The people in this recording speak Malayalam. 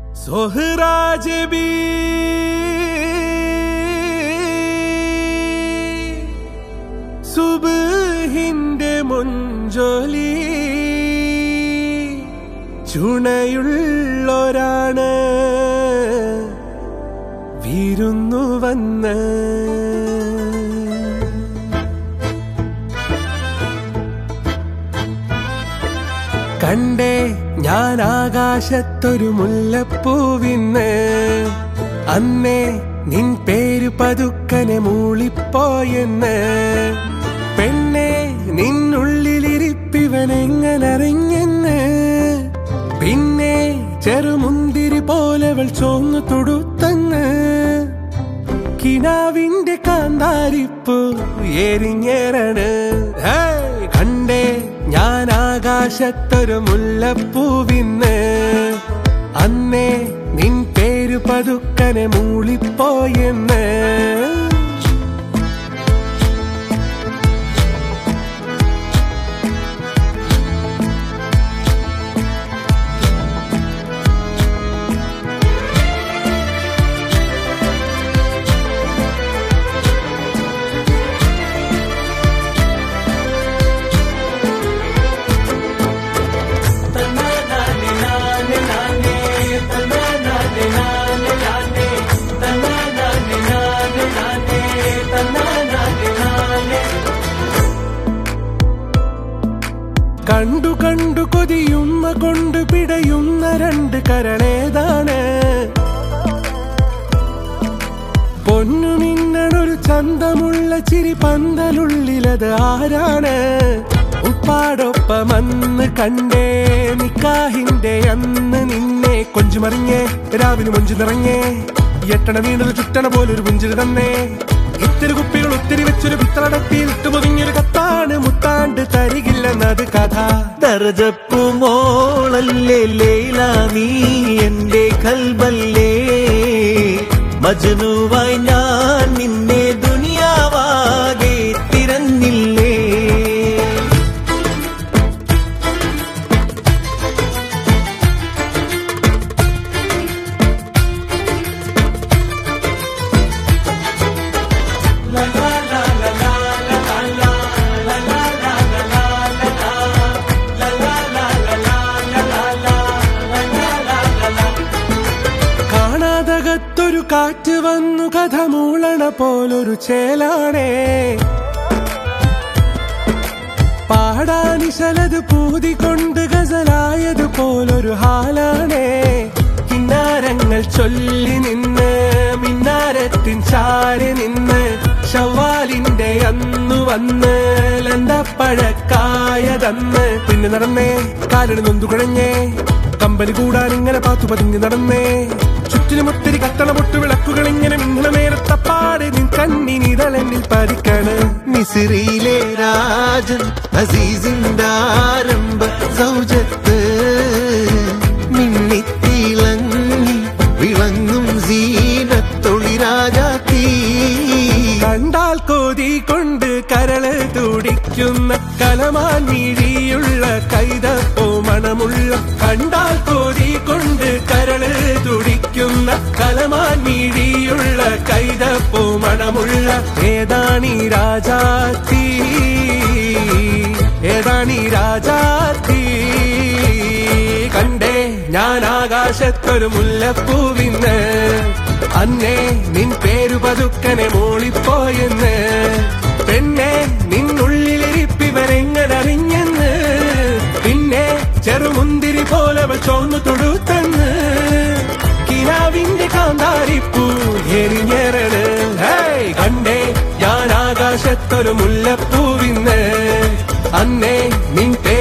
സൊഹ്റാജ് ബി സുബഹിന്റെ മൊഞ്ചൊലി ചുണയുള്ളൊരാണ് വിരുന്നു വന്ന് കണ്ടേ ഞാൻ ആകാശത്തൊരു മുല്ലപ്പൂവിന്ന് അന്നേ നിൻ പേര് പതുക്കനെ മൂളിപ്പോയെന്ന് പെണ്ണെ നിന്നുള്ളിലിരിപ്പിവൻ എങ്ങനറിഞ്ഞെന്ന് പിന്നെ ചെറുമുന്തിരി പോലവൾ ചോന്നു തൊടുത്തങ്ങ് കിനാവിന്റെ കാന്താരിപ്പു എരിഞ്ഞേറാണ് ഹേയ്, കണ്ടേ ഞാൻ ആകാശത്തൊരു മുല്ലപ്പൂവിന്ന് അന്നേ നിൻ പേര് പതുക്കനെ മൂളിപ്പോയെന്ന് കണ്ടു കണ്ടു കൊതിയുമ്മ കൊണ്ട് പിടയുന്ന രണ്ട് കരളേതാണ് പൊന്നു മിന്നണൊരു ചന്തമുള്ള ചിരി പന്തലുള്ളിലത് ആരാണ് ഉപ്പാടൊപ്പം അന്ന് കണ്ടേ നിക്കാഹിന്റെ അന്ന് നിന്നെ കൊഞ്ചുമറിഞ്ഞേ രാവിലെ മൊഞ്ചു നിറഞ്ഞേ എട്ടണ വീണത് ചുറ്റണ പോലൊരു പുഞ്ചിരി തന്നേ ഇത്തിരി കുപ്പികൾ ഒത്തിരി വെച്ചൊരു പിത്തളടത്തി ഇട്ടുപൊതിഞ്ഞൊരു കത്താണ് മുത്താണ്ട് തരികില്ലെന്നത് കഥ ദർജപ്പു മോളല്ലേ ലൈല നീ എന്റെ കൽബല്ലേ മജ്നുവായി ഞാൻ നിന്നെ ദുനിയാവാകെ തിരഞ്ഞില്ലേ കാണാതകത്തൊരു കാറ്റ് വന്നു കഥ മൂളണ പോലൊരു ചേലാണേ പാടാനിശലത് പൂതികൊണ്ട് ഗസലായത് പോലൊരു ഹാലാണേ കിന്നാരങ്ങൾ ചൊല്ലി നിന്ന് മിന്നാരത്തിൻ ചാരി നിന്ന് ഷവാലിന്റെ അന്നു വന്ന് ലന്തപ്പഴക്കായതന്ന് പിന്നെ നടന്നേ കാലിന് നൊന്തു കുഴഞ്ഞേ കമ്പനി കൂടാൻ ഇങ്ങനെ പാത്തു പതിഞ്ഞ് നടന്നേ ചുറ്റിലും ഒത്തിരി കത്തണ പൊട്ടു വിളക്കുകൾ ഇങ്ങനെ മിന്നണ നേരത്തപ്പാട് നിൻ കണ്ണിനിതളെന്നിൽ പതിക്കാണ് മിസിറിയിലെ രാജൻ അസീസിന്റെ ആരംഭ സൗജത്ത് മിന്നിത്തിളങ്ങി വിളങ്ങും സീനത്തൊളി രാജാത്തീ കണ്ടാൽ കോതി കൊണ്ട് കരള് തുടിക്കുന്ന കലമാൻ മിഴിയുള്ള കൈതപ്പോ മണമുള്ള കണ്ടാൽ കോതി കൊണ്ട് കരള് തുടിക്കുന്ന കലമാൻ മിഴിയുള്ള കൈതപ്പോ മണമുള്ള ഏതാണീ രാജാത്തി ഏതാണീ രാജാത്തി കണ്ടേ ഞാൻ ആകാശത്തൊരു മുല്ലപ്പൂവിന്ന് അന്നേ നിൻ പേരു പതുക്കനെ മൂളിപ്പോയെന്ന് പെണ്ണെ നിന്നുള്ളിലിരിപ്പിവരെങ്ങനറിഞ്ഞെന്ന് പിന്നെ ചെറുമുന്തിരി പോലെ ചോന്നു തൊടുത്തെന്ന് കിനാവിന്റെ കാന്താരിപ്പൂ എരിഞ്ഞേറണ് ഹേയ് കണ്ടേ ഞാൻ ആകാശത്തൊരു മുല്ലപ്പൂവിന്ന് അന്നേ നിൻ പേര്